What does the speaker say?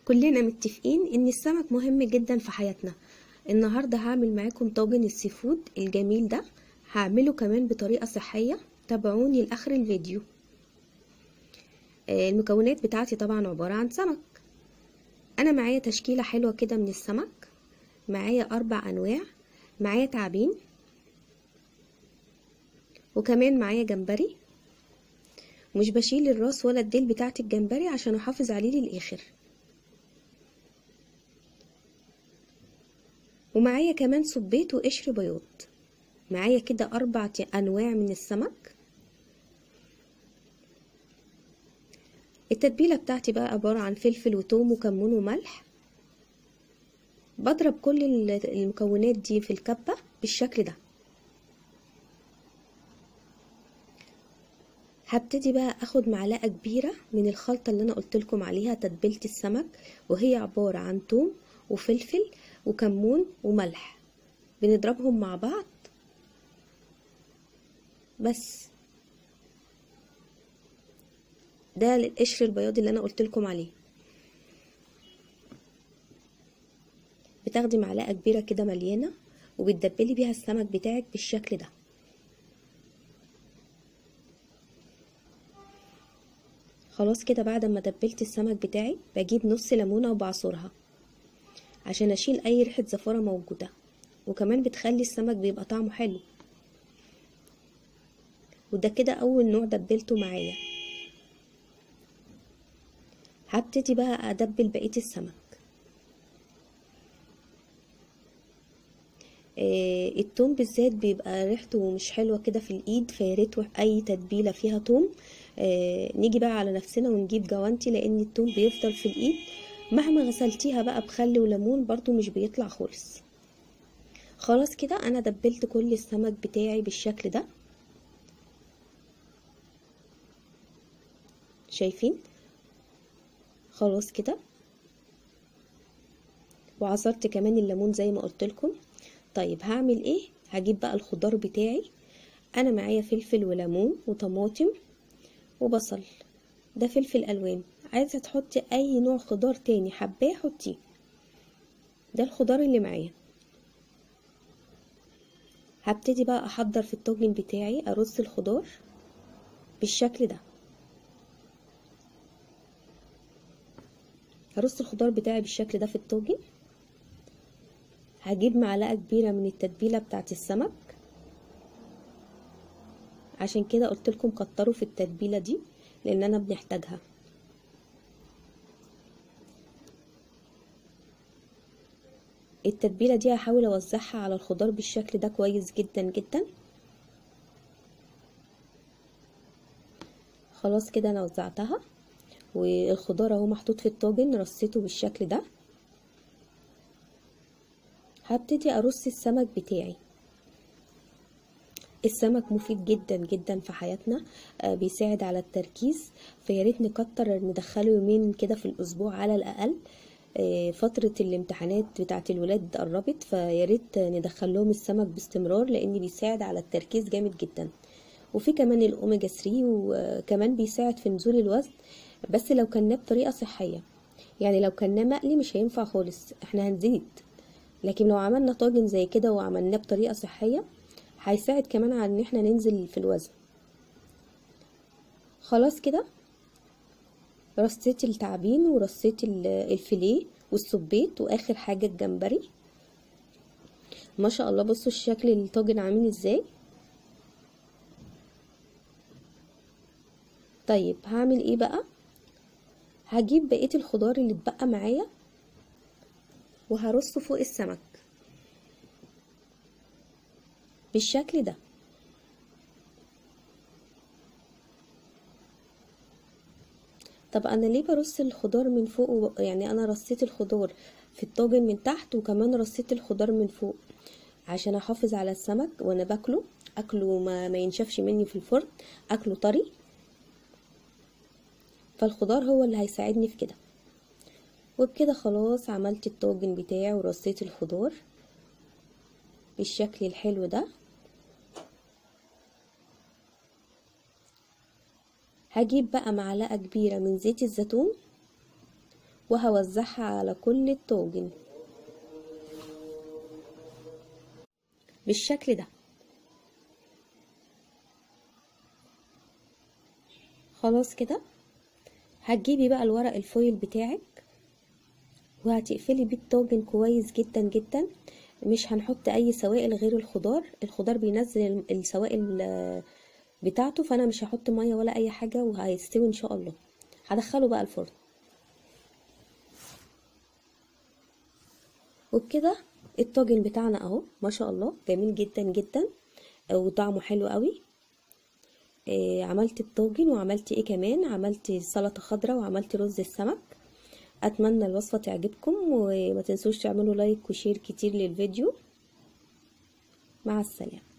كلنا متفقين ان السمك مهم جدا في حياتنا النهارده هعمل معاكم طاجن السي فود الجميل ده هعمله كمان بطريقه صحيه تابعوني لاخر الفيديو آه، المكونات بتاعتي طبعا عباره عن سمك انا معايا تشكيله حلوه كده من السمك معايا اربع انواع معايا تعابين وكمان معايا جمبري مش بشيل الراس ولا الديل بتاعت الجمبري عشان احافظ عليه للاخر ومعايا كمان صبيت وقشر بياض معايا كده اربع انواع من السمك التتبيله بتاعتي بقى عباره عن فلفل وتوم وكمون وملح بضرب كل المكونات دي في الكبه بالشكل ده هبتدي بقى اخد معلقه كبيره من الخلطه اللي انا قلت لكم عليها تتبيله السمك وهي عباره عن توم وفلفل وكمون وملح بنضربهم مع بعض بس ده القشر البياض اللي انا قلت لكم عليه بتاخدي معلقه كبيره كده مليانه وبتدبلي بيها السمك بتاعك بالشكل ده خلاص كده بعد ما دبلت السمك بتاعي بجيب نص ليمونه وبعصرها عشان اشيل اي ريحه زفاره موجوده وكمان بتخلي السمك بيبقى طعمه حلو وده كده اول نوع دبلته معايا هبتدي بقى ادبل بقيه السمك آه التوم بالذات بيبقى ريحته مش حلوه كده في الايد فياريت اي تتبيله فيها توم آه نيجي بقى على نفسنا ونجيب جوانتي لان التوم بيفضل في الايد مهما غسلتيها بقى بخل وليمون برضو مش بيطلع خالص خلاص كده انا دبلت كل السمك بتاعي بالشكل ده شايفين خلاص كده وعصرت كمان الليمون زي ما قلت لكم طيب هعمل ايه هجيب بقى الخضار بتاعي انا معايا فلفل وليمون وطماطم وبصل ده فلفل الوان عايزه تحطي اي نوع خضار تاني حباه حطيه ده الخضار اللي معايا هبتدي بقى احضر في الطاجن بتاعي ارص الخضار بالشكل ده هرص الخضار بتاعي بالشكل ده في الطاجن هجيب معلقه كبيره من التتبيله بتاعت السمك عشان كده قلت لكم كتروا في التتبيله دي لان انا بنحتاجها التتبيله دي هحاول اوزعها على الخضار بالشكل ده كويس جدا جدا خلاص كده انا وزعتها والخضار اهو محطوط في الطاجن رصيته بالشكل ده هبتدي ارص السمك بتاعي السمك مفيد جدا جدا في حياتنا آه بيساعد على التركيز فياريت نكتر ندخله يومين كده في الاسبوع على الاقل آه فترة الامتحانات بتاعت الولاد قربت فياريت ندخل لهم السمك باستمرار لان بيساعد على التركيز جامد جدا وفي كمان الاوميجا 3 وكمان بيساعد في نزول الوزن بس لو كلناه بطريقة صحية يعني لو كلناه مقلي مش هينفع خالص احنا هنزيد لكن لو عملنا طاجن زي كده وعملناه بطريقة صحية هيساعد كمان على ان احنا ننزل في الوزن خلاص كده رصيت التعابين ورصيت الفيليه والسبيت واخر حاجة الجمبري ما شاء الله بصوا الشكل الطاجن عامل ازاي طيب هعمل ايه بقى هجيب بقية الخضار اللي اتبقى معايا وهرصه فوق السمك بالشكل ده طب انا ليه برص الخضار من فوق و... يعني انا رصيت الخضار في الطاجن من تحت وكمان رصيت الخضار من فوق عشان احافظ على السمك وانا باكله اكله ما, ما ينشفش مني في الفرن اكله طري فالخضار هو اللي هيساعدني في كده وبكده خلاص عملت الطاجن بتاعي ورصيت الخضار بالشكل الحلو ده هجيب بقى معلقة كبيرة من زيت الزيتون وهوزعها على كل الطاجن بالشكل ده خلاص كده هتجيبي بقى الورق الفويل بتاعك وهتقفلي بيه الطاجن كويس جدا جدا مش هنحط اي سوائل غير الخضار الخضار بينزل السوائل بتاعته فانا مش هحط ميه ولا اي حاجه وهيستوي ان شاء الله هدخله بقى الفرن وبكده الطاجن بتاعنا اهو ما شاء الله جميل جدا جدا وطعمه حلو قوي إيه عملت الطاجن وعملت ايه كمان عملت سلطه خضراء وعملت رز السمك اتمنى الوصفه تعجبكم وما تنسوش تعملوا لايك وشير كتير للفيديو مع السلامه